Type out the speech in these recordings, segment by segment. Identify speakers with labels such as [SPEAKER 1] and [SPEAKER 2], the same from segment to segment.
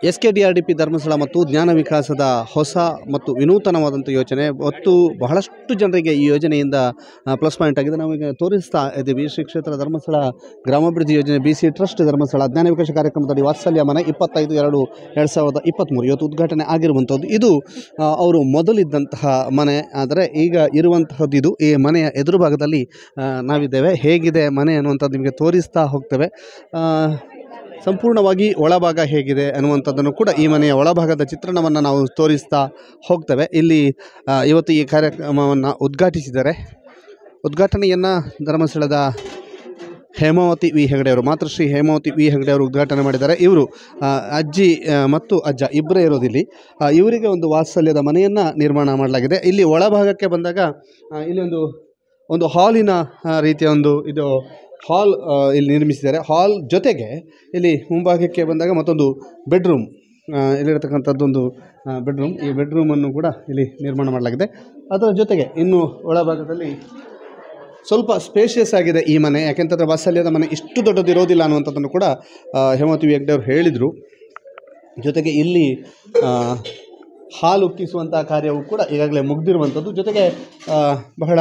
[SPEAKER 1] S K D R D P Dharmasthala ಮತ್ತು ಜ್ಞಾನ ವಿಕಾಸದ ಹೊಸ ಮತ್ತು ವಿನೂತನವಾದಂಥ ಯೋಜನೆ ಮತ್ತು ಬಹಳಷ್ಟು ಜನರಿಗೆ ಈ ಯೋಜನೆಯಿಂದ ಪ್ಲಸ್ ಪಾಯಿಂಟ್ ಆಗಿದೆ ನಾವೀಗ ತೋರಿಸ್ತಾ ಇದ್ದೀವಿ ಶ್ರೀ ಕ್ಷೇತ್ರ ಧರ್ಮಸ್ಥಳ ಗ್ರಾಮಾಭಿವೃದ್ಧಿ ಯೋಜನೆ ಬಿ ಸಿ ಟ್ರಸ್ಟ್ ಧರ್ಮಸ್ಥಳ ಜ್ಞಾನ ವಿಕಾಸ ಕಾರ್ಯಕ್ರಮದಡಿ ವಾತ್ಸಲ್ಯ ಮನೆ ಇಪ್ಪತ್ತೈದು ಎರಡು ಎರಡು ಸಾವಿರದ ಇಪ್ಪತ್ತ್ಮೂರು ಇವತ್ತು ಉದ್ಘಾಟನೆ ಆಗಿರುವಂಥದ್ದು ಇದು ಆ, ಅವರು ಮೊದಲಿದ್ದಂತಹ ಮನೆ ಆದರೆ ಈಗ ಇರುವಂತಹದ್ದು ಇದು ಈ ಮನೆಯ ಎದುರು ಭಾಗದಲ್ಲಿ ಆ, ನಾವಿದ್ದೇವೆ ಹೇಗಿದೆ ಮನೆ ಅನ್ನುವಂಥದ್ದು ನಿಮಗೆ ತೋರಿಸ್ತಾ ಹೋಗ್ತೇವೆ ಆ, ಸಂಪೂರ್ಣವಾಗಿ ಒಳಭಾಗ ಹೇಗಿದೆ ಅನ್ನುವಂಥದ್ದನ್ನು ಕೂಡ ಈ ಮನೆಯ ಒಳಭಾಗದ ಚಿತ್ರಣವನ್ನು ನಾವು ತೋರಿಸ್ತಾ ಹೋಗ್ತೇವೆ ಇಲ್ಲಿ ಆ, ಇವತ್ತು ಈ ಕಾರ್ಯಕ್ರಮವನ್ನು ಉದ್ಘಾಟಿಸಿದ್ದಾರೆ ಉದ್ಘಾಟನೆಯನ್ನು ಧರ್ಮಸ್ಥಳದ ಹೇಮಾವತಿ ವಿ ಹೆಗಡೆಯವರು ಮಾತೃಶ್ರೀ ಹೇಮಾವತಿ ವಿ ಹೆಗಡೆಯವರು ಉದ್ಘಾಟನೆ ಮಾಡಿದ್ದಾರೆ ಇವರು ಆ, ಅಜ್ಜಿ ಆ, ಮತ್ತು ಅಜ್ಜ ಇಬ್ಬರೇ ಇರೋದಿಲ್ಲಿ ಆ, ಇವರಿಗೆ ಒಂದು ವಾತ್ಸಲ್ಯದ ಮನೆಯನ್ನು ನಿರ್ಮಾಣ ಮಾಡಲಾಗಿದೆ ಇಲ್ಲಿ ಒಳಭಾಗಕ್ಕೆ ಬಂದಾಗ ಆ, ಇಲ್ಲಿ ಒಂದು ಒಂದು ಹಾಲಿನ ಆ, ರೀತಿಯ ಒಂದು ಇದು ಹಾಲ್ ಆ, ಇಲ್ಲಿ ನಿರ್ಮಿಸಿದ್ದಾರೆ ಹಾಲ್ ಜೊತೆಗೆ ಇಲ್ಲಿ ಮುಂಭಾಗಕ್ಕೆ ಬಂದಾಗ ಮತ್ತೊಂದು ಬೆಡ್ರೂಮ್ ಇಲ್ಲಿರತಕ್ಕಂಥದ್ದೊಂದು ಬೆಡ್ರೂಮ್ ಈ ಬೆಡ್ರೂಮನ್ನು ಕೂಡ ಇಲ್ಲಿ ನಿರ್ಮಾಣ ಮಾಡಲಾಗಿದೆ ಅದರ ಜೊತೆಗೆ ಇನ್ನು ಒಳಭಾಗದಲ್ಲಿ ಸ್ವಲ್ಪ ಸ್ಪೇಷಿಯಸ್ ಆಗಿದೆ ಈ ಮನೆ ಯಾಕೆಂತಂದರೆ ವಾತ್ಸಲ್ಯದ ಮನೆ ಇಷ್ಟು ದೊಡ್ಡದು ಇರೋದಿಲ್ಲ ಅನ್ನುವಂಥದ್ದನ್ನು ಕೂಡ ಆ, ಹೇಮಾವತಿ ಹೆಗ್ಡೆ ಅವರು ಹೇಳಿದರು ಜೊತೆಗೆ ಇಲ್ಲಿ ಆ, ಹಾಲು ಉಕ್ಕಿಸುವಂಥ ಕಾರ್ಯವು ಕೂಡ ಈಗಾಗಲೇ ಮುಗ್ದಿರುವಂಥದ್ದು ಜೊತೆಗೆ ಆ, ಬಹಳ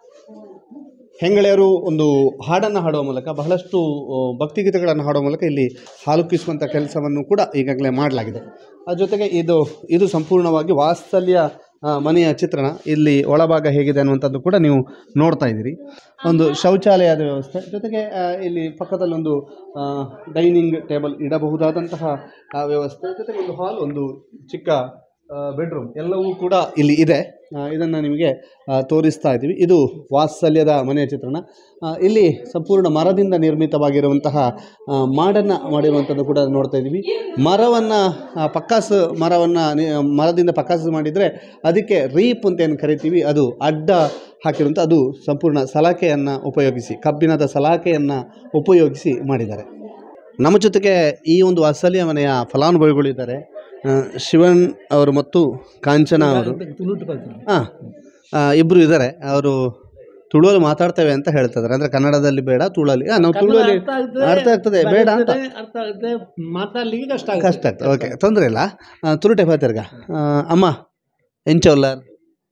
[SPEAKER 1] ಹೆಂಗಳೆಯರು ಒಂದು ಹಾಡನ್ನು ಹಾಡುವ ಮೂಲಕ ಬಹಳಷ್ಟು ಆ, ಭಕ್ತಿಗೀತೆಗಳನ್ನು ಹಾಡುವ ಮೂಲಕ ಇಲ್ಲಿ ಹಾಲುಕ್ಕಿಸುವಂಥ ಕೆಲಸವನ್ನು ಕೂಡ ಈಗಾಗಲೇ ಮಾಡಲಾಗಿದೆ ಆ ಜೊತೆಗೆ ಇದು ಇದು ಸಂಪೂರ್ಣವಾಗಿ ವಾತ್ಸಲ್ಯ ಆ, ಮನೆಯ ಚಿತ್ರಣ ಇಲ್ಲಿ ಒಳಭಾಗ ಹೇಗಿದೆ ಅನ್ನುವಂಥದ್ದು ಕೂಡ ನೀವು ನೋಡ್ತಾ ಇದ್ದೀರಿ ಒಂದು ಶೌಚಾಲಯದ ವ್ಯವಸ್ಥೆ ಜೊತೆಗೆ ಆ, ಇಲ್ಲಿ ಪಕ್ಕದಲ್ಲಿ ಒಂದು ಡೈನಿಂಗ್ ಟೇಬಲ್ ಇಡಬಹುದಾದಂತಹ ಆ, ವ್ಯವಸ್ಥೆ ಜೊತೆಗೆ ಒಂದು ಹಾಲ್ ಒಂದು ಚಿಕ್ಕ ಬೆಡ್ರೂಮ್ ಎಲ್ಲವೂ ಕೂಡ ಇಲ್ಲಿ ಇದೆ ಇದನ್ನು ನಿಮಗೆ ಆ, ತೋರಿಸ್ತಾ ಇದ್ದೀವಿ ಇದು ವಾತ್ಸಲ್ಯದ ಮನೆಯ ಚಿತ್ರಣ ಆ, ಇಲ್ಲಿ ಸಂಪೂರ್ಣ ಮರದಿಂದ ನಿರ್ಮಿತವಾಗಿರುವಂತಹ ಆ, ಮಾಡನ್ನು ಮಾಡಿರುವಂಥದ್ದು ಕೂಡ ನೋಡ್ತಾ ಇದ್ದೀವಿ ಮರವನ್ನು ಪಕ್ಕಾಸು ಮರವನ್ನು ಮರದಿಂದ ಪಕ್ಕಾಸು ಮಾಡಿದರೆ ಅದಕ್ಕೆ ರೀಪ್ ಅಂತ ಏನು ಕರಿತೀವಿ ಅದು ಅಡ್ಡ ಹಾಕಿರುವಂಥ ಅದು ಸಂಪೂರ್ಣ ಸಲಾಕೆಯನ್ನು ಉಪಯೋಗಿಸಿ ಕಬ್ಬಿಣದ ಸಲಾಕೆಯನ್ನು ಉಪಯೋಗಿಸಿ ಮಾಡಿದ್ದಾರೆ ನಮ್ಮ ಜೊತೆಗೆ ಈ ಒಂದು ವಾತ್ಸಲ್ಯ ಮನೆಯ ಫಲಾನುಭವಿಗಳಿದ್ದಾರೆ ಆ, ಶಿವನ್ ಅವರು ಮತ್ತು ಕಾಂಚನ ಅವರು ಹಾಂ ಇಬ್ಬರು ಇದ್ದಾರೆ ಅವರು ತುಳುವಲ್ಲಿ ಮಾತಾಡ್ತೇವೆ ಅಂತ ಹೇಳ್ತಿದ್ದಾರೆ ಅಂದರೆ ಕನ್ನಡದಲ್ಲಿ ಬೇಡ ತುಳುವಲ್ಲಿ ಹಾಂ ನಾವು ತುಳುವಲ್ಲಿ ಅರ್ಥ ಆಗ್ತದೆ ಬೇಡ ಅಂತ
[SPEAKER 2] ಅರ್ಥ ಆಗುತ್ತೆ ಮಾತಾಡ್ಲಿಕ್ಕೆ ಕಷ್ಟ ಆಗುತ್ತೆ
[SPEAKER 1] ಕಷ್ಟ ಆಗ್ತದೆ ಓಕೆ ತೊಂದರೆ ಇಲ್ಲ ಆ, ತುರುಟೆ ಪಾತಿರ್ಗ ಅಮ್ಮ ಎಂಚೋಲ್ಲರ್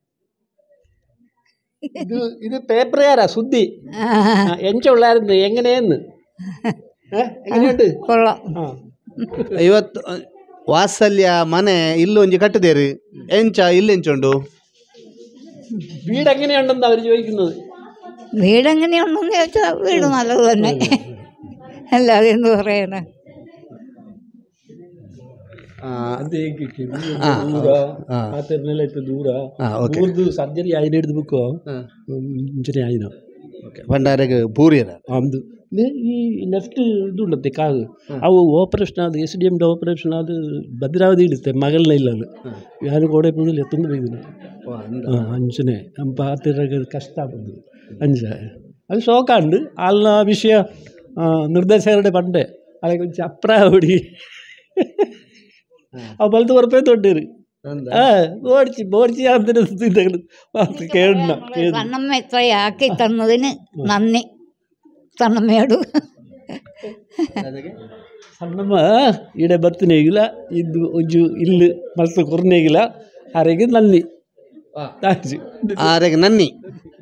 [SPEAKER 2] ഇത് ഇത് പേപ്പറുകാരാ സുദ്ധി എഞ്ച ഉള്ളായിരുന്നു എങ്ങനെയെന്ന് ഏ? എങ്ങനെയുണ്ട്
[SPEAKER 3] കൊള്ളാം
[SPEAKER 2] ആ
[SPEAKER 1] ಇವತ್ತು ಆ, ವಾತ್ಸಲ್ಯ ಮನೆ ಇಲ್ಲೊಂಜಿ ಕಟ್ಟಿದೇರಿ ಎಂಚ ಇಲ್ಲೆಂಚುಂಡು
[SPEAKER 2] വീട് എങ്ങനെയുണ്ടെന്ന് അവർ ചോദിക്കുന്നത്
[SPEAKER 3] വീടെങ്ങനെയുണ്ടെന്ന് ചോദിച്ചാൽ വീട് നല്ലത് തന്നെ അല്ലാതെ എന്ത് പറയാനാ
[SPEAKER 1] ಆ,
[SPEAKER 2] ದೂರ
[SPEAKER 1] ಆ.
[SPEAKER 2] ಆ ತೆರನೆಲ್ಲ ಇತ್ತು ದೂರ
[SPEAKER 1] ಆ, ಓಕೆ
[SPEAKER 2] ದೂರದ್ದು ಸರ್ಜರಿ ಆಯ್ನ ಹಿಡಿದು ಬುಕ್ಕು
[SPEAKER 1] ಆ,
[SPEAKER 2] ಇಂಚನೆ ಆಯ್ನ
[SPEAKER 1] ಓಕೆ ಭಂಡಾರಿಗೆ ಬೂರಿಯದ
[SPEAKER 2] ಅಂದು ಈ ಲೆಫ್ಟ್ ಇದು ಉಂಟತ್ತೆ ಕಾಲು ಅವು ಆಪರೇಷನ್ ಆದ ಎಸ್ ಡಿ ಎಮ್ ಆಪರೇಷನ್ ಆದ ಭದ್ರಾವತಿ ಇಡುತ್ತೆ ಮಗಳನ್ನ ಇಲ್ಲ ಅದು ಯಾರು ಗೋಡೆ ಪೂಜಲ್ಲಿ ಎತ್ತೊಂದು ಬೈದಿನ ಅಂಚನೆ ಪಾತಿರಾಗ ಕಷ್ಟ ಆಗೋದು ಅಂಚ ಅದು ಶೋಕಾಂಡು ಅಲ್ಲ ವಿಷಯ ನಿರ್ದೇಶಕരുടെ ಪಂಡೆ ಅದಕ್ಕೆ ಒಂಚ ಅಪ್ರ ಹೊಡಿ ಅವು ಬಲ್ದು ಹೊರಪೇ ದೊಡ್ಡರು ಆ ಓಡಿಸಿ ಓಡಿಸಿ ಅಂತಿನ ಕೇಳಣ್ಣ ಕೇಳ
[SPEAKER 3] കണ്ണമ്മ ഇത്രയാക്കി തന്നതിന് നന്ദി കണ്ണമ്മയോട്
[SPEAKER 2] ಸಣ್ಣಮ್ಮ ಈಡೆ ಬರ್ತೀನೇಗಿಲ್ಲ ಇದು ಒಂಜು ಇಲ್ಲಿ ಮಲ್ತು ಕೊರ್ನೇಗಿಲ್ಲ ಆರೆಗೆ ನಲ್ಲಿ താങ്ക്സ്
[SPEAKER 1] ಆರೆಗೆ ನನ್ನಿ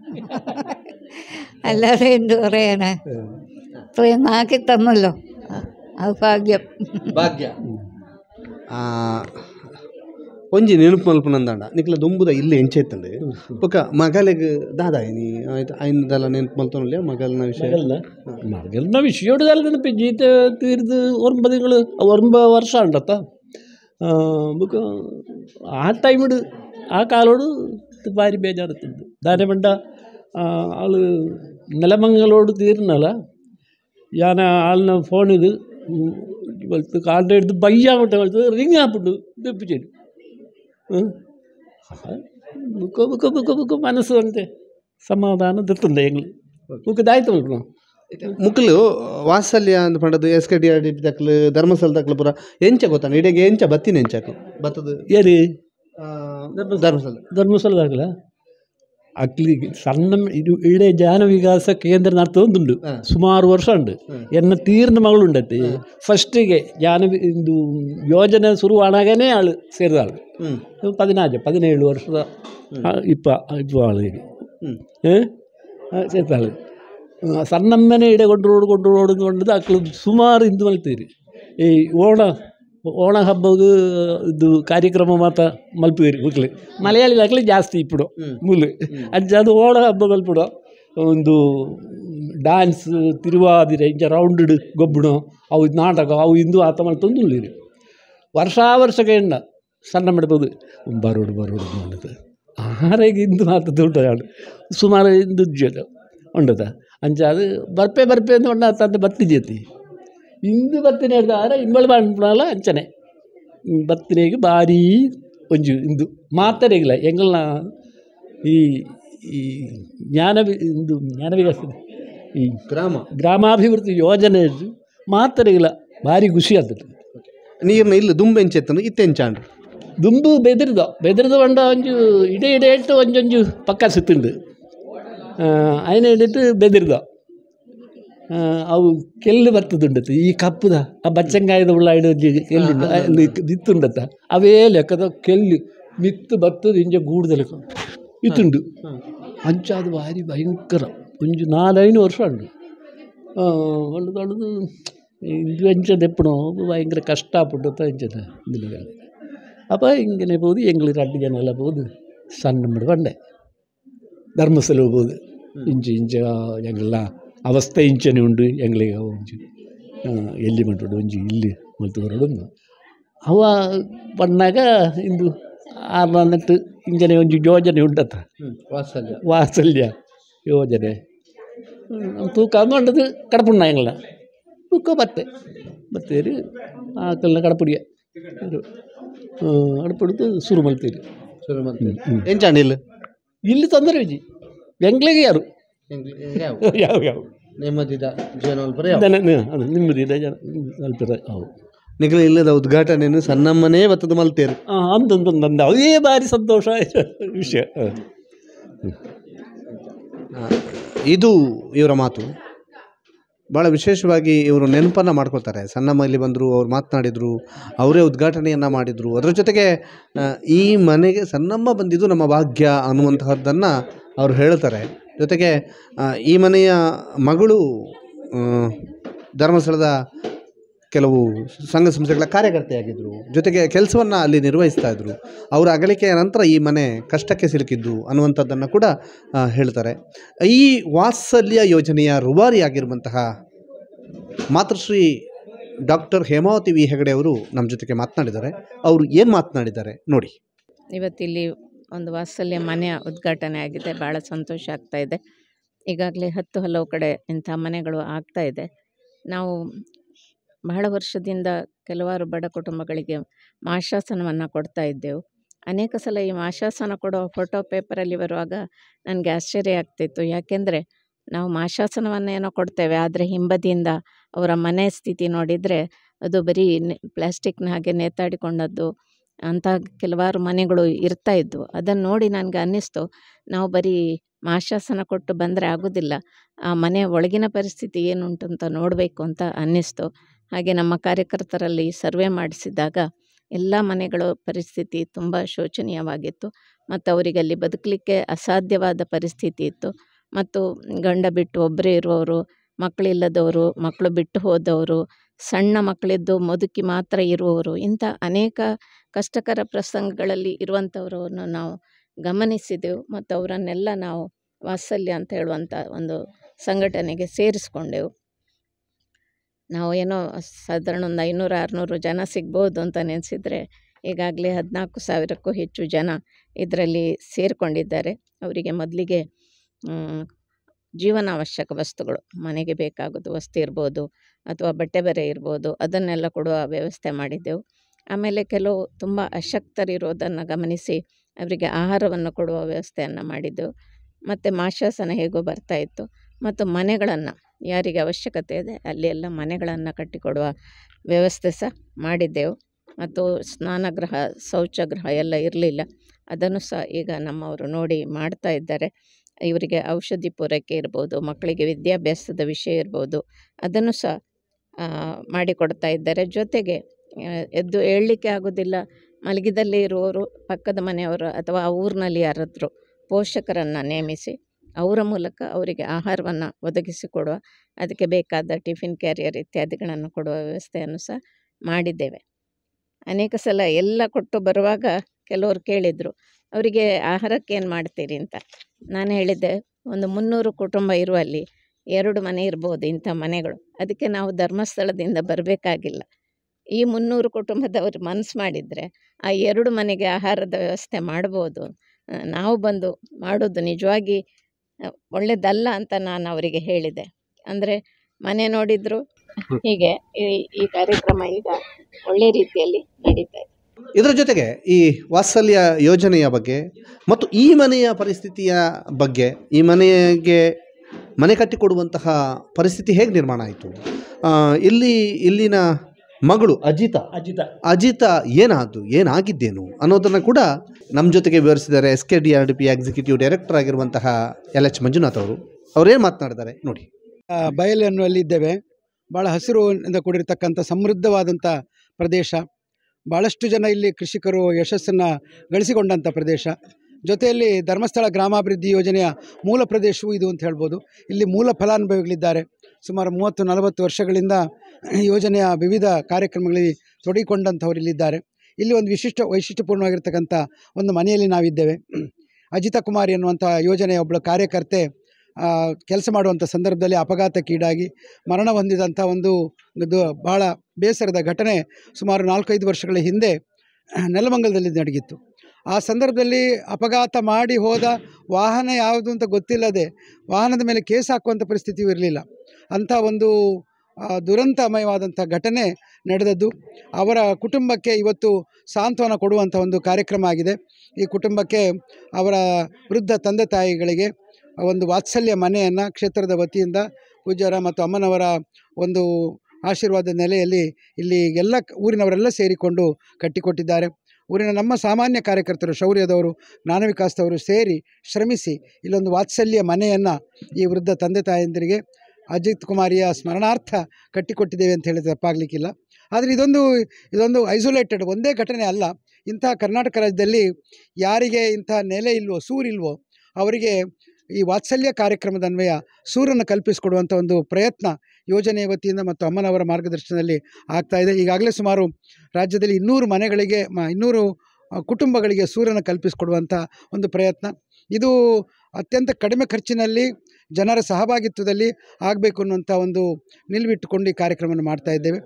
[SPEAKER 3] അല്ലാതെ എന്ത് പറയാനാ ഇത്രയും ആക്കി തന്നല്ലോ അത് ഭാഗ്യം
[SPEAKER 1] ಭಾಗ್ಯ ಆ, ಒಂಜಿ ನೆನಪು ಮಲ್ಪನಂದಾಂಡ ನಿಕ್ಲ ದುಂಬುದ ಇಲ್ಲಿ ಎಂಚೆ ಇತ್ತಂಡೆ ಬೊಕ ಮಗಲಿಗೆ ದಾದಾಯಿ ನೀ ಆಯ್ತು ಐನದೆಲ್ಲ ನೆನಪು ಮಲ್ತೊನಲ್ಲ ಮಗಲ್ನ ವಿಷಯ
[SPEAKER 2] മകള മകളുടെ വിഷയോട് കാലത്തിന് ഇപ്പം ജീത്ത തീർത്ത് ഒമ്പത് നിങ്ങൾ ഒമ്പത് വർഷം ഉണ്ടത്ത നമുക്ക് ആ ടൈമിട് ആ കാലോട് ഭാര്യ ബേജാറത്തുണ്ട് ധാരെ വേണ്ട ആള് നിലമങ്ങളോട് തീർന്നല്ല ഞാൻ ആളിനെ ഫോൺ ഇത് വെളുത്ത് കാലിൻ്റെ അടുത്ത് ബയ്യാമട്ടെ വെളുത്ത് റിങ് ആപ്പിട്ടു തെപ്പിച്ചു ബുക്ക് ബുക്ക് ബുക്ക് ബുക്ക് മനസ്സ് ಅಂತೆ ಸಮಾಧಾನ ತಿರ್ತಂದೆ ಹೆಂಗ್ಳು ಬುಕ್ ದಾಯ್ತು ಬಿಡ್ನು
[SPEAKER 1] ಮುಕ್ಲು ವಾತ್ಸಲ್ಯ ಅಂತ ಪಂಡದು S K D R D ದಕ್ಲು ಧರ್ಮಸ್ಥಳ ದಕ್ಲು ಪೂರ ಎಂಚ ಗೊತ್ತಾನ ಇಡೆಗೆ ಎಂಚ ಬತ್ತಿನ ಎಂಚಾಕು ಬತ್ತದು
[SPEAKER 2] ಏರಿ
[SPEAKER 1] ಧರ್ಮಸ್ಥಳ
[SPEAKER 2] ಧರ್ಮಸ್ಥಳದಾಗಲ ಅಕ್ಲಿಗೆ ಸಣ್ಣ ಇದು ಇಡೀ ಜ್ಞಾನ ವಿಕಾಸ ಕೇಂದ್ರ നടത്തുന്നുണ്ട്
[SPEAKER 1] ആ.
[SPEAKER 2] ಸುಮಾರು ವರ್ಷ ഉണ്ട്
[SPEAKER 1] ഉം.
[SPEAKER 2] എന്നെ തീർന്ന മകളുണ്ടത്തി ഫസ്റ്റിಗೆ ಜ್ಞಾನ ವಿ- ಇದು ಯೋಜನೆ ಶುರುವಾಣಾಗನೇ ಆಳು ಸೇರಿದ ಆಳು
[SPEAKER 1] ಹ್ಞೂ
[SPEAKER 2] ಪದಿನಾಜು ಪದಿನೇಳು ವರ್ಷದ ಆ, ಇಪ್ಪ ಇಪ್ಪ ಆಳಿಗೆ
[SPEAKER 1] ಹ್ಞೂ
[SPEAKER 2] ഏ ಸೇರಿದ ಆಳು ಆ, ಸಣ್ಣಮ್ಮನೆ ಇಡೆ ಕೊಂಡ್ರೋಡು ಕೊಂಡ್ರೋಡು ಕೊಂಡದು ಅಕ್ಳು ಸುಮಾರು ಇಂದು ಮಲ್ತೀರಿ ಈ ಓಣ ಓಣ ಹಬ್ಬಗೆ ಇದು ಕಾರ್ಯಕ್ರಮ ಮಾತ ಮಲ್ಪೀರಿ ಮಕ್ಳು ಮಲಯಾಳಿ ಮಕ್ಳು ಜಾಸ್ತಿ ಇಪ್ಪಡು
[SPEAKER 1] ಹ್ಮ್.
[SPEAKER 2] ಮುಲ್ಲು ಅಂಚ ಅದು ಓಣ ಹಬ್ಬ ಮಲ್ಪಡು ಒಂದು ಡ್ಯಾನ್ಸ್ ತಿರುವಾದಿರೆ ಇಂಚ ರೌಂಡ್ ಗೊಬ್ಬಣ ಅವು ನಾಟಕ ಅವು ಇಂದು ಆತ ಮಲ್ತೊಂದು ಉಳ್ಳಿರಿ ವರ್ಷ ವರ್ಷಕ್ಕೆ ಎಂಡ ಸಣ್ಣ ಮಾಡ್ಬೋದು ಬರೋಡು ಬರೋಡು ಮಾಡೋದು ಆರೆಗೆ ಇಂದು ಮಾತು ದುಡ್ಡು ಸುಮಾರು ಇಂದು ಜೊತೆ ಉಂಡದ ಅಂಚ ಅದು ಬರ್ಪೆ ಬರ್ಪೆ ಅಂತ ಉಂಡ ತಂದು ಬತ್ತಿಜೇತಿ ಇಂದು ಬತ್ತಿನ ಹಿಡ್ದು ಆರೆ ಇಂಬಳು ಮಾಡ್ಬಿಡಲ್ಲ ಅಂಚನೆ ಬತ್ತಿನೆಗೆ ಭಾರಿ ಒಂಜು ಇಂದು ಮಾತರೆಗಿಲ್ಲ ಎಂಗಲ್ನ ಈ ಈ ಜ್ಞಾನ ವಿ- ಇಂದು ಜ್ಞಾನ ವಿಕಾಸ ಈ
[SPEAKER 1] ಗ್ರಾಮ
[SPEAKER 2] ಗ್ರಾಮಾಭಿವೃದ್ಧಿ ಯೋಜನೆ ಮಾತರೆಗಿಲ್ಲ ಭಾರಿ ಖುಷಿ ಆಗ್ತದೆ
[SPEAKER 1] ನೀರಿನ ಇಲ್ಲ ದುಂಬೆಂಚೆತ್ತನು ಇತ್ತೆಂಚಾಂಡು
[SPEAKER 2] ದುಂಬು ಬೆದರಿದ ಬೆದರಿದ ಬಂಡ ಒಂಜು ಇಡೆ ಇಡೆ ಇಟ್ಟು ಒಂಜೊಂಜು ಪಕ್ಕ ಸುತ್ತುಂಡು ಅಯ್ನ ಹಿಡಿಟ್ಟು ಬೆದರಿದ ಆ, ಅವು ಕೆಲ್ಲು ಬರ್ತದುಂಡತ್ತು ಈ ಕಪ್ಪುದ ಆ ಬಚ್ಚಂಗಾಯದ ಉಳ್ಳ ಇಡ ಒಂಜಿ ಕೆಲ್ಲು ಅಲ್ಲಿ ದಿತ್ತುಂಡತ್ತ ಅವೇ ಲೆಕ್ಕದ ಕೆಲ್ಲು ಮಿತ್ತು ಬತ್ತದು ಇಂಜ ಗೂಡುದ ಲೆಕ್ಕ ಇತ್ತುಂಡು ಅಂಚ ಅದು ಭಾರಿ ಭಯಂಕರ ಒಂಜು ನಾಲೈನು ವರ್ಷ ಉಂಡು ಒಂದು ದೊಡ್ಡದು ಇದು ಅಂಚದೆಪ್ಪಣೋ ഭയങ്കര കഷ്ടപ്പെട്ടത് ಅಂಚದ ഇതിൽ അപ്പോൾ ഇങ്ങനെ പോത് എങ്ങൾ രണ്ട് ജനല പോത് സണ്ണമ്മട് പണ്ടേ ധർമ്മസ്ഥല പോത് ഇഞ്ചി ഇഞ്ച ഞങ്ങള ಅವಸ್ಥೆ ಇಂಚನೆ ಉಂಡು ಎಂಗ್ಳಿಗೆ ಒಂಜಿ ಎಲ್ಲಿ ಮಂಟುಡು ಒಂಜಿ ಇಲ್ಲಿ ಮಲ್ತು ಹೊರಡೊಂದು ಅವ ಬಣ್ಣಾಗ ಇಂದು ಆರ್ನ ನೆಟ್ಟು ಇಂಜನೆ ಒಂಜಿ ಯೋಜನೆ ಉಂಡತ್ತ
[SPEAKER 1] ವಾತ್ಸಲ್ಯ
[SPEAKER 2] ವಾತ್ಸಲ್ಯ ಯೋಜನೆ ಹ್ಮ್, ತೂಕ ಅಂದು ಕಡಪುಣ್ಣ ಎಂಗ್ಲ ತೂಕ ಬತ್ತೆ ಬತ್ತೇರಿ ಆಕಲ್ನ ಕಡಪುಡಿಯ ಕಡಪುಡ್ದು ಶುರು ಮಾಡ್ತೀರಿ
[SPEAKER 1] ಶುರು ಮಾಡ್ತೀರಿ ಎಂಚಾಂಡು ಇಲ್ಲ
[SPEAKER 2] ಇಲ್ಲಿ ತೊಂದರೆ ವಿಜಿ ಬೆಂಗ್ಳಿಗೆ ಯಾರು
[SPEAKER 1] ಯಾವ
[SPEAKER 2] ಯಾವ ಯಾವ
[SPEAKER 1] ನೆಮ್ಮದಿದ ಜೀವನ ಬರೀ
[SPEAKER 2] ದನ- ನ- ಅದು ನಿಮ್ಮದಿದೆ ಜನ ಸ್ವಲ್ಪ ಅವು
[SPEAKER 1] ನಿಖಿಲ ಇಲ್ಲದ ಉದ್ಘಾಟನೆಯನ್ನು ಸಣ್ಣಮ್ಮನೇ ಬತ್ತದ ಮಲ್ತೇರು
[SPEAKER 2] ಅಂದೊಂದೊಂದು ಅದೇ ಭಾರಿ ಸಂತೋಷ ವಿಷಯ ಹ.
[SPEAKER 1] ಇದು ಇವರ ಮಾತು ಭಾಳ ವಿಶೇಷವಾಗಿ ಇವರು ನೆನಪನ್ನು ಮಾಡ್ಕೊಳ್ತಾರೆ ಸಣ್ಣಮ್ಮ ಇಲ್ಲಿ ಬಂದರು ಅವ್ರು ಮಾತನಾಡಿದರು ಅವರೇ ಉದ್ಘಾಟನೆಯನ್ನು ಮಾಡಿದರು ಅದರ ಜೊತೆಗೆ ಆ, ಈ ಮನೆಗೆ ಸಣ್ಣಮ್ಮ ಬಂದಿದ್ದು ನಮ್ಮ ಭಾಗ್ಯ ಅನ್ನುವಂತಹದ್ದನ್ನು ಅವರು ಹೇಳ್ತಾರೆ ಜೊತೆಗೆ ಆ, ಈ ಮನೆಯ ಮಗಳು ಆ, ಧರ್ಮಸ್ಥಳದ ಕೆಲವು ಸಂಘ ಸಂಸ್ಥೆಗಳ ಕಾರ್ಯಕರ್ತೆಯಾಗಿದ್ದರು ಜೊತೆಗೆ ಕೆಲಸವನ್ನು ಅಲ್ಲಿ ನಿರ್ವಹಿಸ್ತಾ ಇದ್ದರು ಅವರ ಅಗಲಿಕೆಯ ನಂತರ ಈ ಮನೆ ಕಷ್ಟಕ್ಕೆ ಸಿಲುಕಿದ್ದು ಅನ್ನುವಂಥದ್ದನ್ನು ಕೂಡ ಆ, ಹೇಳ್ತಾರೆ ಈ ವಾತ್ಸಲ್ಯ ಯೋಜನೆಯ ರೂವಾರಿಯಾಗಿರುವಂತಹ ಮಾತೃಶ್ರೀ ಡಾಕ್ಟರ್ ಹೇಮಾವತಿ ವಿ ಹೆಗಡೆ ಅವರು ನಮ್ಮ ಜೊತೆಗೆ ಮಾತನಾಡಿದ್ದಾರೆ ಅವರು ಏನು ಮಾತನಾಡಿದ್ದಾರೆ ನೋಡಿ
[SPEAKER 4] ಇವತ್ತಿಲ್ಲಿ ಒಂದು ವಾತ್ಸಲ್ಯ ಮನೆಯ ಉದ್ಘಾಟನೆ ಆಗಿದೆ ಭಾಳ ಸಂತೋಷ ಆಗ್ತಾ ಇದೆ ಈಗಾಗಲೇ ಹತ್ತು ಹಲವು ಕಡೆ ಇಂಥ ಮನೆಗಳು ಆಗ್ತಾ ಇದೆ ನಾವು ಬಹಳ ವರ್ಷದಿಂದ ಕೆಲವಾರು ಬಡ ಕುಟುಂಬಗಳಿಗೆ ಮಾಶಾಸನವನ್ನು ಕೊಡ್ತಾ ಇದ್ದೆವು ಅನೇಕ ಸಲ ಈ ಮಾಶಾಸನ ಕೊಡೋ ಫೋಟೋ ಪೇಪರಲ್ಲಿ ಬರುವಾಗ ನನಗೆ ಆಶ್ಚರ್ಯ ಆಗ್ತಿತ್ತು ಯಾಕೆಂದರೆ ನಾವು ಮಾಶಾಸನವನ್ನು ಏನೋ ಕೊಡ್ತೇವೆ ಆದರೆ ಹಿಂಬದಿಯಿಂದ ಅವರ ಮನೆ ಸ್ಥಿತಿ ನೋಡಿದರೆ ಅದು ಬರೀ ಪ್ಲಾಸ್ಟಿಕ್ನ ಹಾಗೆ ನೇತಾಡಿಕೊಂಡದ್ದು ಅಂಥ ಕೆಲವಾರು ಮನೆಗಳು ಇರ್ತಾ ಇದ್ವು ಅದನ್ನು ನೋಡಿ ನನಗೆ ಅನ್ನಿಸ್ತು ನಾವು ಬರೀ ಮಾಶಾಸನ ಕೊಟ್ಟು ಬಂದರೆ ಆಗೋದಿಲ್ಲ ಆ ಮನೆಯ ಒಳಗಿನ ಪರಿಸ್ಥಿತಿ ಏನುಂಟು ಅಂತ ನೋಡಬೇಕು ಅಂತ ಅನ್ನಿಸ್ತು ಹಾಗೆ ನಮ್ಮ ಕಾರ್ಯಕರ್ತರಲ್ಲಿ ಸರ್ವೆ ಮಾಡಿಸಿದಾಗ ಎಲ್ಲ ಮನೆಗಳ ಪರಿಸ್ಥಿತಿ ತುಂಬ ಶೋಚನೀಯವಾಗಿತ್ತು ಮತ್ತು ಅವರಿಗೆ ಅಲ್ಲಿ ಬದುಕಲಿಕ್ಕೆ ಅಸಾಧ್ಯವಾದ ಪರಿಸ್ಥಿತಿ ಇತ್ತು ಮತ್ತು ಗಂಡ ಬಿಟ್ಟು ಒಬ್ಬರೇ ಇರುವವರು ಮಕ್ಕಳಿಲ್ಲದವರು ಮಕ್ಕಳು ಬಿಟ್ಟು ಹೋದವರು ಸಣ್ಣ ಮಕ್ಕಳಿದ್ದು ಮುದುಕಿ ಮಾತ್ರ ಇರುವವರು ಇಂಥ ಅನೇಕ ಕಷ್ಟಕರ ಪ್ರಸಂಗಗಳಲ್ಲಿ ಇರುವಂಥವರನ್ನು ನಾವು ಗಮನಿಸಿದೆವು ಮತ್ತು ಅವರನ್ನೆಲ್ಲ ನಾವು ವಾತ್ಸಲ್ಯ ಅಂತ ಹೇಳುವಂಥ ಒಂದು ಸಂಘಟನೆಗೆ ಸೇರಿಸ್ಕೊಂಡೆವು ನಾವು ಏನೋ ಸಾಧಾರಣ ಒಂದು ಐನೂರು ಆರುನೂರು ಜನ ಸಿಗ್ಬೋದು ಅಂತ ನೆನೆಸಿದರೆ ಈಗಾಗಲೇ ಹದಿನಾಲ್ಕು ಸಾವಿರಕ್ಕೂ ಹೆಚ್ಚು ಜನ ಇದರಲ್ಲಿ ಸೇರಿಕೊಂಡಿದ್ದಾರೆ ಅವರಿಗೆ ಮೊದಲಿಗೆ ಜೀವನಾವಶ್ಯಕ ವಸ್ತುಗಳು ಮನೆಗೆ ಬೇಕಾಗೋದು ವಸ್ತು ಇರ್ಬೋದು ಅಥವಾ ಬಟ್ಟೆ ಬರೆ ಇರ್ಬೋದು ಅದನ್ನೆಲ್ಲ ಕೊಡುವ ವ್ಯವಸ್ಥೆ ಮಾಡಿದ್ದೆವು ಆಮೇಲೆ ಕೆಲವು ತುಂಬ ಅಶಕ್ತರಿರೋದನ್ನು ಗಮನಿಸಿ ಅವರಿಗೆ ಆಹಾರವನ್ನು ಕೊಡುವ ವ್ಯವಸ್ಥೆಯನ್ನು ಮಾಡಿದ್ದೆವು ಮತ್ತು ಮಾಶಾಸನ ಹೇಗೋ ಬರ್ತಾ ಇತ್ತು ಮತ್ತು ಮನೆಗಳನ್ನು ಯಾರಿಗೆ ಅವಶ್ಯಕತೆ ಇದೆ ಅಲ್ಲಿ ಎಲ್ಲ ಮನೆಗಳನ್ನು ಕಟ್ಟಿಕೊಡುವ ವ್ಯವಸ್ಥೆ ಸಹ ಮಾಡಿದ್ದೆವು ಮತ್ತು ಸ್ನಾನಗೃಹ ಶೌಚಗೃಹ ಎಲ್ಲ ಇರಲಿಲ್ಲ ಅದನ್ನು ಸಹ ಈಗ ನಮ್ಮವರು ನೋಡಿ ಮಾಡ್ತಾ ಇದ್ದಾರೆ ಇವರಿಗೆ ಔಷಧಿ ಪೂರೈಕೆ ಇರ್ಬೋದು ಮಕ್ಕಳಿಗೆ ವಿದ್ಯಾಭ್ಯಾಸದ ವಿಷಯ ಇರ್ಬೋದು ಅದನ್ನು ಸಹ ಆ, ಮಾಡಿಕೊಡ್ತಾ ಇದ್ದಾರೆ ಜೊತೆಗೆ ಆ, ಎದ್ದು ಏಳಲಿಕ್ಕೆ ಆಗೋದಿಲ್ಲ ಮಲಗಿದಲ್ಲೇ ಇರುವವರು ಪಕ್ಕದ ಮನೆಯವರು ಅಥವಾ ಆ ಊರಿನಲ್ಲಿ ಯಾರಾದರೂ ಪೋಷಕರನ್ನು ನೇಮಿಸಿ ಅವರ ಮೂಲಕ ಅವರಿಗೆ ಆಹಾರವನ್ನು ಒದಗಿಸಿಕೊಡುವ ಅದಕ್ಕೆ ಬೇಕಾದ ಟಿಫಿನ್ ಕ್ಯಾರಿಯರ್ ಇತ್ಯಾದಿಗಳನ್ನು ಕೊಡುವ ವ್ಯವಸ್ಥೆಯನ್ನು ಸಹ ಮಾಡಿದ್ದೇವೆ ಅನೇಕ ಸಲ ಎಲ್ಲ ಕೊಟ್ಟು ಬರುವಾಗ ಕೆಲವರು ಕೇಳಿದರು ಅವರಿಗೆ ಆಹಾರಕ್ಕೆ ಏನು ಮಾಡ್ತೀರಿ ಅಂತ ನಾನು ಹೇಳಿದ್ದೆ ಒಂದು ಮುನ್ನೂರು ಕುಟುಂಬ ಇರುವಲ್ಲಿ ಎರಡು ಮನೆ ಇರ್ಬೋದು ಇಂಥ ಮನೆಗಳು ಅದಕ್ಕೆ ನಾವು ಧರ್ಮಸ್ಥಳದಿಂದ ಬರಬೇಕಾಗಿಲ್ಲ ಈ ಮುನ್ನೂರು ಕುಟುಂಬದವರು ಮನಸ್ಸು ಮಾಡಿದರೆ ಆ ಎರಡು ಮನೆಗೆ ಆಹಾರದ ವ್ಯವಸ್ಥೆ ಮಾಡ್ಬೋದು ಆ, ನಾವು ಬಂದು ಮಾಡೋದು ನಿಜವಾಗಿ ಆ, ಒಳ್ಳೆಯದಲ್ಲ ಅಂತ ನಾನು ಅವರಿಗೆ ಹೇಳಿದೆ ಅಂದರೆ ಮನೆ ನೋಡಿದ್ರು ಹೀಗೆ ಈ ಈ ಕಾರ್ಯಕ್ರಮ ಈಗ ಒಳ್ಳೆ ರೀತಿಯಲ್ಲಿ ನಡೀತಾ ಇದೆ
[SPEAKER 1] ಇದರ ಜೊತೆಗೆ ಈ ವಾತ್ಸಲ್ಯ ಯೋಜನೆಯ ಬಗ್ಗೆ ಮತ್ತು ಈ ಮನೆಯ ಪರಿಸ್ಥಿತಿಯ ಬಗ್ಗೆ ಈ ಮನೆಗೆ ಮನೆ ಕಟ್ಟಿಕೊಡುವಂತಹ ಪರಿಸ್ಥಿತಿ ಹೇಗೆ ನಿರ್ಮಾಣ ಆಯಿತು ಇಲ್ಲಿ ಇಲ್ಲಿನ ಮಗಳು ಅಜಿತ
[SPEAKER 2] ಅಜಿತ
[SPEAKER 1] ಅಜಿತ ಏನಾದ್ದು ಏನಾಗಿದ್ದೇನು ಅನ್ನೋದನ್ನು ಕೂಡ ನಮ್ಮ ಜೊತೆಗೆ ವಿವರಿಸಿದ್ದಾರೆ S K D R D P executive director ಆಗಿರುವಂತಹ ಎಲ್ ಎಚ್ ಮಂಜುನಾಥ್ ಅವರು ಅವರೇನು ಮಾತನಾಡಿದ್ದಾರೆ ನೋಡಿ
[SPEAKER 5] ಆ, ಬಯಲು ಅನ್ನುವಲ್ಲಿ ಇದ್ದೇವೆ ಭಾಳ ಹಸಿರುವಿನಿಂದ ಕೂಡಿರ್ತಕ್ಕಂಥ ಸಮೃದ್ಧವಾದಂಥ ಪ್ರದೇಶ ಭಾಳಷ್ಟು ಜನ ಇಲ್ಲಿ ಕೃಷಿಕರು ಯಶಸ್ಸನ್ನು ಗಳಿಸಿಕೊಂಡಂಥ ಪ್ರದೇಶ ಜೊತೆಯಲ್ಲಿ ಧರ್ಮಸ್ಥಳ ಗ್ರಾಮಾಭಿವೃದ್ಧಿ ಯೋಜನೆಯ ಮೂಲ ಪ್ರದೇಶವೂ ಇದು ಅಂತ ಹೇಳ್ಬೋದು ಇಲ್ಲಿ ಮೂಲ ಫಲಾನುಭವಿಗಳಿದ್ದಾರೆ ಸುಮಾರು ಮೂವತ್ತು ನಲವತ್ತು ವರ್ಷಗಳಿಂದ ಈ ಯೋಜನೆಯ ವಿವಿಧ ಕಾರ್ಯಕ್ರಮಗಳಲ್ಲಿ ತೊಡಗಿಕೊಂಡಂಥವ್ರು ಇಲ್ಲಿದ್ದಾರೆ ಇಲ್ಲಿ ಒಂದು ವಿಶಿಷ್ಟ ವೈಶಿಷ್ಟ್ಯಪೂರ್ಣವಾಗಿರ್ತಕ್ಕಂಥ ಒಂದು ಮನೆಯಲ್ಲಿ ನಾವಿದ್ದೇವೆ ಅಜಿತಾ ಕುಮಾರಿ ಅನ್ನುವಂಥ ಯೋಜನೆಯ ಒಬ್ಬಳು ಕಾರ್ಯಕರ್ತೆ ಕೆಲಸ ಮಾಡುವಂಥ ಸಂದರ್ಭದಲ್ಲಿ ಅಪಘಾತಕ್ಕೀಡಾಗಿ ಮರಣ ಹೊಂದಿದಂಥ ಒಂದು ಇದು ಭಾಳ ಬೇಸರದ ಘಟನೆ ಸುಮಾರು ನಾಲ್ಕೈದು ವರ್ಷಗಳ ಹಿಂದೆ ನೆಲಮಂಗಲದಲ್ಲಿ ನಡೆಗಿತ್ತು ಆ ಸಂದರ್ಭದಲ್ಲಿ ಅಪಘಾತ ಮಾಡಿ ಹೋದ ವಾಹನ ಯಾವುದು ಅಂತ ಗೊತ್ತಿಲ್ಲದೆ ವಾಹನದ ಮೇಲೆ ಕೇಸ್ ಹಾಕುವಂಥ ಪರಿಸ್ಥಿತಿಯೂ ಇರಲಿಲ್ಲ ಅಂಥ ಒಂದು ಆ, ದುರಂತಮಯವಾದಂಥ ಘಟನೆ ನಡೆದದ್ದು ಅವರ ಕುಟುಂಬಕ್ಕೆ ಇವತ್ತು ಸಾಂತ್ವನ ಕೊಡುವಂಥ ಒಂದು ಕಾರ್ಯಕ್ರಮ ಆಗಿದೆ ಈ ಕುಟುಂಬಕ್ಕೆ ಅವರ ವೃದ್ಧ ತಂದೆ ತಾಯಿಗಳಿಗೆ ಒಂದು ವಾತ್ಸಲ್ಯ ಮನೆಯನ್ನು ಕ್ಷೇತ್ರದ ವತಿಯಿಂದ ಪೂಜ್ಯರ ಮತ್ತು ಅಮ್ಮನವರ ಒಂದು ಆಶೀರ್ವಾದ ನೆಲೆಯಲ್ಲಿ ಇಲ್ಲಿ ಎಲ್ಲ ಕ- ಊರಿನವರೆಲ್ಲ ಸೇರಿಕೊಂಡು ಕಟ್ಟಿಕೊಟ್ಟಿದ್ದಾರೆ ಊರಿನ ನಮ್ಮ ಸಾಮಾನ್ಯ ಕಾರ್ಯಕರ್ತರು ಶೌರ್ಯದವರು ಜ್ಞಾನವಿಕಾಸದವರು ಸೇರಿ ಶ್ರಮಿಸಿ ಇಲ್ಲೊಂದು ವಾತ್ಸಲ್ಯ ಮನೆಯನ್ನು ಈ ವೃದ್ಧ ತಂದೆ ತಾಯಂದಿರಿಗೆ ಅಜಿತ್ ಕುಮಾರಿಯ ಸ್ಮರಣಾರ್ಥ ಕಟ್ಟಿಕೊಟ್ಟಿದ್ದೇವೆ ಅಂತ ಹೇಳಿದ್ರೆ ತಪ್ಪಾಗಲಿಕ್ಕಿಲ್ಲ ಆದರೆ ಇದೊಂದು ಇದೊಂದು ಐಸೋಲೇಟೆಡ್ ಒಂದೇ ಘಟನೆ ಅಲ್ಲ ಇಂಥ ಕರ್ನಾಟಕ ರಾಜ್ಯದಲ್ಲಿ ಯಾರಿಗೆ ಇಂಥ ನೆಲೆ ಇಲ್ವೋ ಸೂರಿಲ್ವೋ ಅವರಿಗೆ ಈ ವಾತ್ಸಲ್ಯ ಕಾರ್ಯಕ್ರಮದ ಅನ್ವಯ ಸೂರನ್ನು ಕಲ್ಪಿಸಿಕೊಡುವಂಥ ಒಂದು ಪ್ರಯತ್ನ ಯೋಜನೆಯ ವತಿಯಿಂದ ಮತ್ತು ಅಮ್ಮನವರ ಮಾರ್ಗದರ್ಶನದಲ್ಲಿ ಆಗ್ತಾ ಇದೆ ಈಗಾಗಲೇ ಸುಮಾರು ರಾಜ್ಯದಲ್ಲಿ ಇನ್ನೂರು ಮನೆಗಳಿಗೆ ಮ ಇನ್ನೂರು ಆ, ಕುಟುಂಬಗಳಿಗೆ ಸೂರನ್ನು ಕಲ್ಪಿಸಿಕೊಡುವಂಥ ಒಂದು ಪ್ರಯತ್ನ ಇದು ಅತ್ಯಂತ ಕಡಿಮೆ ಖರ್ಚಿನಲ್ಲಿ ಜನರ ಸಹಭಾಗಿತ್ವದಲ್ಲಿ ಆಗಬೇಕು ಅನ್ನುವಂಥ ಒಂದು ನಿಲುವಿಟ್ಟುಕೊಂಡು ಈ ಕಾರ್ಯಕ್ರಮವನ್ನು ಮಾಡ್ತಾ ಇದ್ದೇವೆ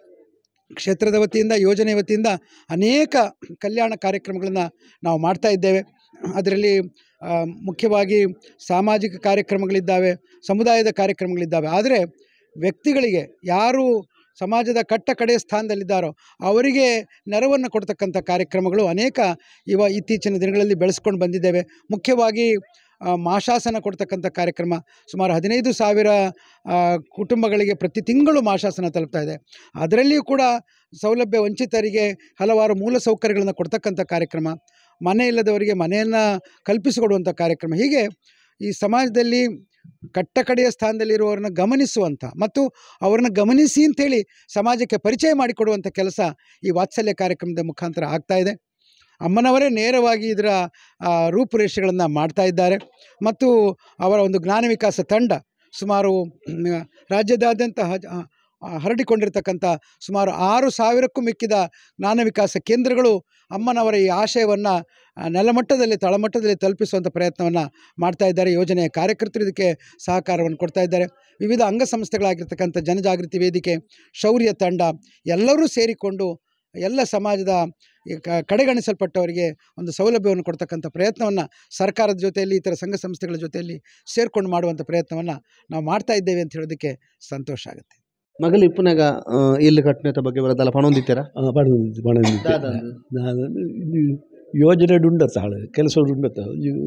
[SPEAKER 5] ಕ್ಷೇತ್ರದ ವತಿಯಿಂದ ಯೋಜನೆ ವತಿಯಿಂದ ಅನೇಕ ಕಲ್ಯಾಣ ಕಾರ್ಯಕ್ರಮಗಳನ್ನು ನಾವು ಮಾಡ್ತಾ ಇದ್ದೇವೆ ಅದರಲ್ಲಿ ಆ, ಮುಖ್ಯವಾಗಿ ಸಾಮಾಜಿಕ ಕಾರ್ಯಕ್ರಮಗಳಿದ್ದಾವೆ ಸಮುದಾಯದ ಕಾರ್ಯಕ್ರಮಗಳಿದ್ದಾವೆ ಆದರೆ ವ್ಯಕ್ತಿಗಳಿಗೆ ಯಾರು ಸಮಾಜದ ಕಟ್ಟ ಕಡೆಯ ಸ್ಥಾನದಲ್ಲಿದ್ದಾರೋ ಅವರಿಗೆ ನೆರವನ್ನು ಕೊಡ್ತಕ್ಕಂಥ ಕಾರ್ಯಕ್ರಮಗಳು ಅನೇಕ ಇವ ಇತ್ತೀಚಿನ ದಿನಗಳಲ್ಲಿ ಬೆಳೆಸ್ಕೊಂಡು ಬಂದಿದ್ದೇವೆ ಮುಖ್ಯವಾಗಿ ಆ, ಮಾಶಾಸನ ಕೊಡ್ತಕ್ಕಂಥ ಕಾರ್ಯಕ್ರಮ ಸುಮಾರು ಹದಿನೈದು ಸಾವಿರ ಆ, ಕುಟುಂಬಗಳಿಗೆ ಪ್ರತಿ ತಿಂಗಳು ಮಾಶಾಸನ ತಲುಪ್ತಾ ಇದೆ ಅದರಲ್ಲಿಯೂ ಕೂಡ ಸೌಲಭ್ಯ ವಂಚಿತರಿಗೆ ಹಲವಾರು ಮೂಲ ಸೌಕರ್ಯಗಳನ್ನು ಕೊಡ್ತಕ್ಕಂಥ ಕಾರ್ಯಕ್ರಮ ಮನೆ ಇಲ್ಲದವರಿಗೆ ಮನೆಯನ್ನು ಕಲ್ಪಿಸಿಕೊಡುವಂಥ ಕಾರ್ಯಕ್ರಮ ಹೀಗೆ ಈ ಸಮಾಜದಲ್ಲಿ ಕಟ್ಟಕಡೆಯ ಸ್ಥಾನದಲ್ಲಿರುವವರನ್ನ ಗಮನಿಸುವಂಥ ಮತ್ತು ಅವರನ್ನು ಗಮನಿಸಿ ಅಂತೇಳಿ ಸಮಾಜಕ್ಕೆ ಪರಿಚಯ ಮಾಡಿಕೊಡುವಂಥ ಕೆಲಸ ಈ ವಾತ್ಸಲ್ಯ ಕಾರ್ಯಕ್ರಮದ ಮುಖಾಂತರ ಆಗ್ತಾ ಇದೆ ಅಮ್ಮನವರೇ ನೇರವಾಗಿ ಇದರ ಆ, ರೂಪುರೇಷೆಗಳನ್ನು ಮಾಡ್ತಾ ಇದ್ದಾರೆ ಮತ್ತು ಅವರ ಒಂದು ಜ್ಞಾನ ವಿಕಾಸ ತಂಡ ಸುಮಾರು ಮ್, ರಾಜ್ಯದಾದ್ಯಂತ ಹಜ್ ಆ, ಆ, ಹರಡಿಕೊಂಡಿರ್ತಕ್ಕಂಥ ಸುಮಾರು ಆರು ಸಾವಿರಕ್ಕೂ ಮಿಕ್ಕಿದ ಜ್ಞಾನ ವಿಕಾಸ ಕೇಂದ್ರಗಳು ಅಮ್ಮನವರ ಈ ಆಶಯವನ್ನು ನೆಲಮಟ್ಟದಲ್ಲಿ ತಳಮಟ್ಟದಲ್ಲಿ ತಲುಪಿಸುವಂಥ ಪ್ರಯತ್ನವನ್ನು ಮಾಡ್ತಾ ಇದ್ದಾರೆ ಯೋಜನೆಯ ಕಾರ್ಯಕರ್ತರು ಇದಕ್ಕೆ ಸಹಕಾರವನ್ನು ಕೊಡ್ತಾ ಇದ್ದಾರೆ ವಿವಿಧ ಅಂಗಸಂಸ್ಥೆಗಳಾಗಿರ್ತಕ್ಕಂಥ ಜನಜಾಗೃತಿ ವೇದಿಕೆ ಶೌರ್ಯ ತಂಡ ಎಲ್ಲರೂ ಸೇರಿಕೊಂಡು ಎಲ್ಲ ಸಮಾಜದ ಈ ಕ- ಕಡೆಗಣಿಸಲ್ಪಟ್ಟವರಿಗೆ ಒಂದು ಸೌಲಭ್ಯವನ್ನು ಕೊಡ್ತಕ್ಕಂಥ ಪ್ರಯತ್ನವನ್ನು ಸರ್ಕಾರದ ಜೊತೆಯಲ್ಲಿ ಇತರ ಸಂಘ ಸಂಸ್ಥೆಗಳ ಜೊತೆಯಲ್ಲಿ ಸೇರ್ಕೊಂಡು ಮಾಡುವಂಥ ಪ್ರಯತ್ನವನ್ನು ನಾವು ಮಾಡ್ತಾ ಇದ್ದೇವೆ ಅಂತ ಹೇಳೋದಕ್ಕೆ ಸಂತೋಷ ಆಗುತ್ತೆ
[SPEAKER 1] ಮಗಲು ಇಪ್ಪನಾಗ ಇಲ್ಲು ಕಟ್ಟಿನ ಬಗ್ಗೆ ಬರೋದಲ್ಲ ಪಣೊಂದಿತ್ತೀರಾ
[SPEAKER 2] ಪಣಂದಿತ್ತು ಪಣಂದಿತ್ತು ನಾನು ಇದು ಯೋಜನೆ ಉಂಡತ್ತ ಹಾಳು ಕೆಲಸ ಉಂಡತ್ತ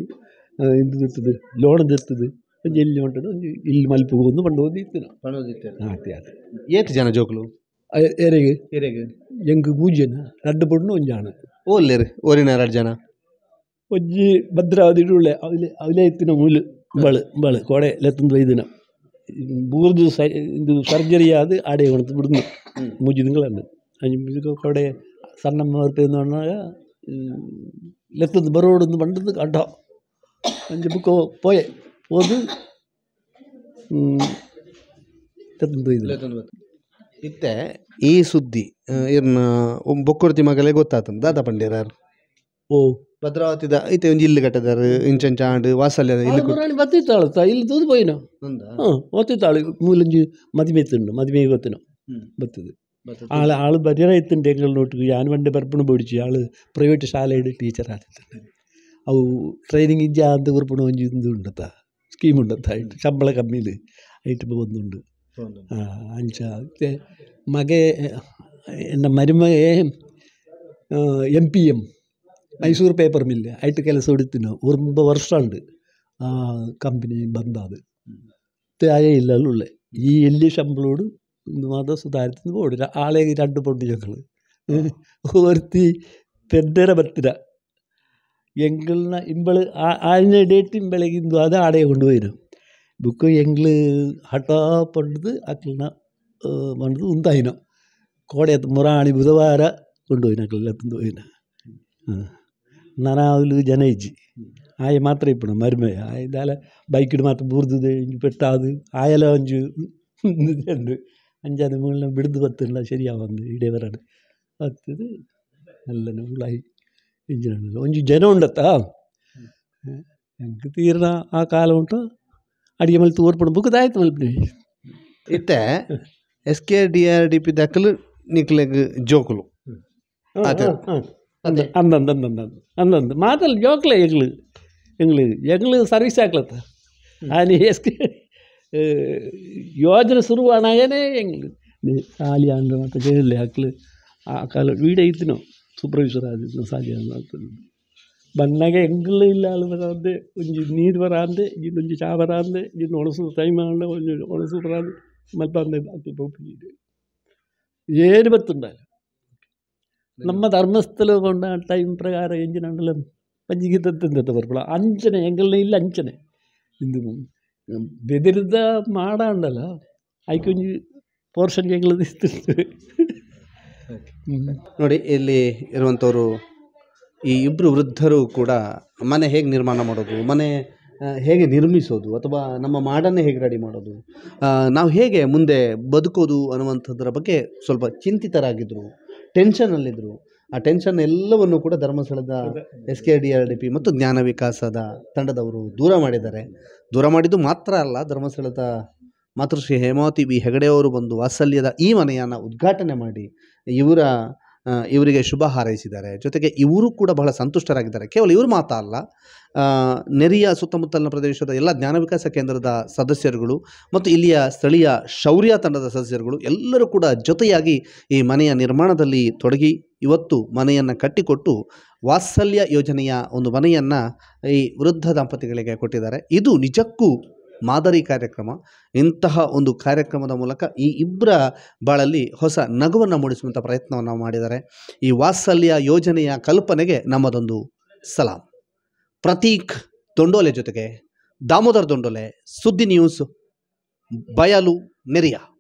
[SPEAKER 2] ಇದು ಇರ್ತದೆ ಲೋಣದ ಇರ್ತದೆ ಒಂಜಿ ಎಲ್ಲಿ ಉಂಟದು ಒಂಜಿ ಇಲ್ಲಿ ಮಲ್ಪಿಗೆ ಒಂದು ಬಂದು ಒಂದು ಇತ್ತು
[SPEAKER 1] ಪಣೊಂದಿತ್ತೀರ
[SPEAKER 2] ಆತಿ ಆತಿ
[SPEAKER 1] ಏತ್ ಜನ ಜೋಕುಲು
[SPEAKER 2] ಎರೆಗೆ
[SPEAKER 1] ಹಿರೇಗೆ
[SPEAKER 2] ಎಂಗ್ ಮೂಜನ ರಡ್ಡು ಪುಡ್ನು ಒಂದು ಜಾಣ
[SPEAKER 1] ಓಲ್ಲೇರಿ ಓರಿನ ಎರಡು ಜನ
[SPEAKER 2] ಒಂಜಿ ಭದ್ರಾವತಿ ಉಳ್ಳೆ ಅವಲೆ ಅವಲೆ ಎತ್ತಿನ ಮೂಲು ಬಳು ಬಳು ಕೊಡೆ ಲೆತ್ತೊಂದು ಒಯ್ದಿನ ಬೂರ್ದು ಸೈ ಇದು ಸರ್ಜರಿ ಆದ ಆಡೆ ಕೊಡ್ತು ಬಿಡುದು ಮೂಜಿ ತಿಂಗಳನ್ನ ಅಂಜು ಕೊಡೆ ಸಣ್ಣ ಮರ್ಪೆ ನೋಡಿನಾಗ ಲೆತ್ತದ್ದು ಬರೋಡೊಂದು ಬಂಡದ್ದು ಅಡ್ಡ ಅಂಜು ಬುಕ್ಕ ಪೋಯೆ ಹೋದು ಲೆತ್ತೊಂದು ಒಯ್ದಿನ
[SPEAKER 1] ಇತ್ತೆ ಈ ಸುದ್ದಿ ಇರ್ನ ಬೊಕ್ಕುರ್ತಿ ಮಗಲೇ ಗೊತ್ತಾತಂದ ದಾದ ಪಂಡ್ಯರಾರು
[SPEAKER 2] ಓ
[SPEAKER 1] ಭದ್ರಾವತಿದ ಐತೆ ಒಂದು ಇಲ್ಲಿ ಕಟ್ಟದಾರು ಇಂಚಂಚ ಆಂಡ್ ವಾಸಲ್ಯ ಇಲ್ಲಿ ಕು-
[SPEAKER 2] ರಾಣಿ ಬತ್ತಿತ್ತಾಳತ್ತ ಇಲ್ಲಿ ತೂದು ಪೋಯಿನ
[SPEAKER 1] ಹೌದಾ?
[SPEAKER 2] ಹಾಂ ಒತ್ತಿತ್ತಾಳು ಮೂಲಂಜಿ ಮದುವೆ ಎತ್ತುಂಡು ಮದುವೆ ಗೊತ್ತಿನ
[SPEAKER 1] ಹ್ಮ್.
[SPEAKER 2] ಬತ್ತದು
[SPEAKER 1] ಬರ್ತದೆ.
[SPEAKER 2] ಆಳು ಆಳು ಬರಿಯರ ಎತ್ತುಂಡು ಎಂಗಳು ನೋಟಿಗೆ ಯಾನ್ ಬಂಡೆ ಬರ್ಪುಣ ಬೋಡಿಚಿ ಆಳು ಪ್ರೈವೇಟ್ ಶಾಲೆಡ್ ಟೀಚರ್ ಆತಿತ್ತು ಅವು ಟ್ರೈನಿಂಗ್ ಇಜ್ಜ ಅಂತ ಉರ್ಪುಣ ಒಂಜಿ ಇದು ಉಂಡತ್ತ ಸ್ಕೀಮ್ ಉಂಡತ್ತ ಐಟ್ ಶಂಬಳ ಕಮ್ಮಿಲಿ ಐಟ್ ಒಂದುಂಡು
[SPEAKER 1] ಹೌದು.
[SPEAKER 2] ಆ, ಅಂಚ ಮತ್ತೆ ಮಗೆ ಎನ್ನ ಮರಿಮಗೆ M P M Mysore paper mill ಐಟ್ ಕೆಲಸ ಹುಡುತ್ತಿನ ಒಂಬ ವರ್ಷ ഉണ്ട് ಆ ಕಂಪನಿ ಬಂದಾದ ആയ ഇല്ലുള്ളേ ഈ വലിയ ശമ്പളോട് മാത സുതാരത്തിന് പോടില്ല ആളെ രണ്ട് പൊണ്ണു ഞങ്ങൾ ഒരുത്തി തെന്നര പത്തിര എങ്കിളിന ഇമ്പള് ആഞ്ഞ ഡേറ്റ് ഇമ്പളെങ്കിന്തു അത് ആടെ കൊണ്ടുപോയിന് ബുക്ക് എങ്കില് ಹಠ ಪಂಡದು ಅಕ್ಲನ ಪಂಡದು ಉಂತಾಯಿನ ಕೋಡೆ ಮುರಾಣಿ ಬುಧವಾರ ಕೊಂಡೋಯ್ನ ಅಕ್ಲೆಲ್ಲ ತಂದು ಹೋಯ್ನ ನನಾವಲು ಜನ ಇಜ್ಜಿ ಆಯ ಮಾತ್ರ ಇಪ್ಪಣ ಮರಿಮೆ ಆಯ್ದಾಲ ಬೈಕಿಡ್ ಮಾತ್ರ ಬೂರ್ದು ಇಂಜು ಪೆಟ್ಟಾದು ಆಯಲ ಒಂಜು ಅಂದು ಅಂಜಾದ ಮುಳ್ಳ ಬಿಡ್ದು ಬತ್ತಿಲ್ಲ ಶರಿಯಾವ ಒಂದು ಇಡೇ ಬರಡು ಬತ್ತದು ಎಲ್ಲನ ಉಳಾಯಿ ಇಂಜಿನ ಒಂಜಿ ಜನ ಉಂಡತ್ತ ಎಂಕ್ ತೀರ್ನ ಆ ಕಾಲ ಉಂಟು ಅಡಿಗೆ ಮೇಲೆ ತೋರ್ಪಣ ಬುಕ್ಕದಾಯ್ತು ಮಲ್ಪನೆ
[SPEAKER 1] ಇತ್ತೆ S K D R D P ದಕ್ಕಲು ನಿಕ್ಲೆಗ್ ಜೋಕುಲು ಅದೇ.
[SPEAKER 2] ಅಂದಂದು ಅಂದಂದು ಅಂದಂದು ಅಂದಂದು ಮಾತಲ್ಲ ಜೋಕ್ಲೆ ಎಗ್ಳು ಎಂಗ್ಳು ಎಂಗ್ಳು ಸರ್ವಿಸ್ ಆಗ್ಲತ್ತ ಆನಿ ಎಸ್ಕೆ ಯೋಜನೆ ಶುರುವಾನಾಗೇನೆ ಎಂಗ್ಳು ಸಾಲಿ ಅಂದ ಮತ್ತೆ ಕೇಳಲಿ ಹಾಕ್ಲು ಆ ಕಾಲ ವೀಡೆ ಇತ್ತು ಸೂಪರ್ವೈಸರ್ ಆದಿತ್ತು ಸಾಲಿ ಅಂತ ಬನ್ನಾಗ ಎಂಗ್ಳು ಇಲ್ಲ ಅಲ್ಲಿ ಬರಾಂದೆ ಒಂಜಿ ನೀರು ಬರಾಂದೆ ಇನ್ನೊಂಜಿ ಚಾ ಬರಾಂದೆ ಇನ್ನು ಒಣಸು ಟೈಮ್ ಆಂಡೆ ಒಂಜಿ ಒಣಸು ಬರಾಂದೆ ಮಲ್ಪ ಅಂದೆ ಹಾಕಿ ಪೋಪಿಗೆ ಏನು ಬತ್ತುಂಡ ನಮ್ಮ ಧರ್ಮಸ್ಥಳ ಕೊಂಡ ಟೈಮ್ ಪ್ರಕಾರ ಎಂಜಿನ ಪಂಜಿಗೆ ತಂದ ಬರ್ಪಳ ಅಂಚನೆ ಎಂಗಲ್ನ ಇಲ್ಲ ಅಂಚನೆ ಇಂದು ಬೆದರಿದ ಮಾಡ ಉಂಡಲ್ಲ ಐಕೊಂಜಿ ಪೋರ್ಷನ್ ಎಂಗ್ಳದ
[SPEAKER 1] ನೋಡಿ ಇಲ್ಲಿ ಇರುವಂಥವರು ಈ ಇಬ್ಬರು ವೃದ್ಧರು ಕೂಡ ಮನೆ ಹೇಗೆ ನಿರ್ಮಾಣ ಮಾಡೋದು ಮನೆ ಆ, ಹೇಗೆ ನಿರ್ಮಿಸೋದು ಅಥವಾ ನಮ್ಮ ಮಾಡನ್ನೇ ಹೇಗೆ ರೆಡಿ ಮಾಡೋದು ಆ, ನಾವು ಹೇಗೆ ಮುಂದೆ ಬದುಕೋದು ಅನ್ನುವಂಥದ್ರ ಬಗ್ಗೆ ಸ್ವಲ್ಪ ಚಿಂತಿತರಾಗಿದ್ದರು ಟೆನ್ಷನಲ್ಲಿದ್ದರು ಆ ಟೆನ್ಷನ್ ಎಲ್ಲವನ್ನು ಕೂಡ ಧರ್ಮಸ್ಥಳದ S K D R D P ಮತ್ತು ಜ್ಞಾನ ವಿಕಾಸದ ತಂಡದವರು ದೂರ ಮಾಡಿದ್ದಾರೆ ದೂರ ಮಾಡಿದ್ದು ಮಾತ್ರ ಅಲ್ಲ ಧರ್ಮಸ್ಥಳದ ಮಾತೃಶ್ರೀ ಹೇಮಾವತಿ ಬಿ ಹೆಗಡೆಯವರು ಬಂದು ವಾತ್ಸಲ್ಯದ ಈ ಮನೆಯನ್ನು ಉದ್ಘಾಟನೆ ಮಾಡಿ ಇವರ ಆ, ಇವರಿಗೆ ಶುಭ ಹಾರೈಸಿದ್ದಾರೆ ಜೊತೆಗೆ ಇವರು ಕೂಡ ಬಹಳ ಸಂತುಷ್ಟರಾಗಿದ್ದಾರೆ ಕೇವಲ ಇವರು ಮಾತ್ರ ಅಲ್ಲ ಆ, ನೆರೆಯ ಸುತ್ತಮುತ್ತಲಿನ ಪ್ರದೇಶದ ಎಲ್ಲ ಜ್ಞಾನ ವಿಕಾಸ ಕೇಂದ್ರದ ಸದಸ್ಯರುಗಳು ಮತ್ತು ಇಲ್ಲಿಯ ಸ್ಥಳೀಯ ಶೌರ್ಯ ತಂಡದ ಸದಸ್ಯರುಗಳು ಎಲ್ಲರೂ ಕೂಡ ಜೊತೆಯಾಗಿ ಈ ಮನೆಯ ನಿರ್ಮಾಣದಲ್ಲಿ ತೊಡಗಿ ಇವತ್ತು ಮನೆಯನ್ನು ಕಟ್ಟಿಕೊಟ್ಟು ವಾತ್ಸಲ್ಯ ಯೋಜನೆಯ ಒಂದು ಮನೆಯನ್ನು ಈ ವೃದ್ಧ ದಂಪತಿಗಳಿಗೆ ಕೊಟ್ಟಿದ್ದಾರೆ ಇದು ನಿಜಕ್ಕೂ ಮಾದರಿ ಕಾರ್ಯಕ್ರಮ ಇಂತಹ ಒಂದು ಕಾರ್ಯಕ್ರಮದ ಮೂಲಕ ಈ ಇಬ್ಬರ ಬಾಳಲ್ಲಿ ಹೊಸ ನಗುವನ್ನು ಮೂಡಿಸುವಂಥ ಪ್ರಯತ್ನವನ್ನು ಮಾಡಿದ್ದಾರೆ ಈ ವಾತ್ಸಲ್ಯ ಯೋಜನೆಯ ಕಲ್ಪನೆಗೆ ನಮ್ಮದೊಂದು ಸಲಾಂ ಪ್ರತೀಕ್ ದೊಂಡೋಲೆ ಜೊತೆಗೆ ದಾಮೋದರ್ ದೊಂಡೋಲೆ ಸುದ್ದಿ ನ್ಯೂಸ್ ಬಯಲು ನೆರಿಯ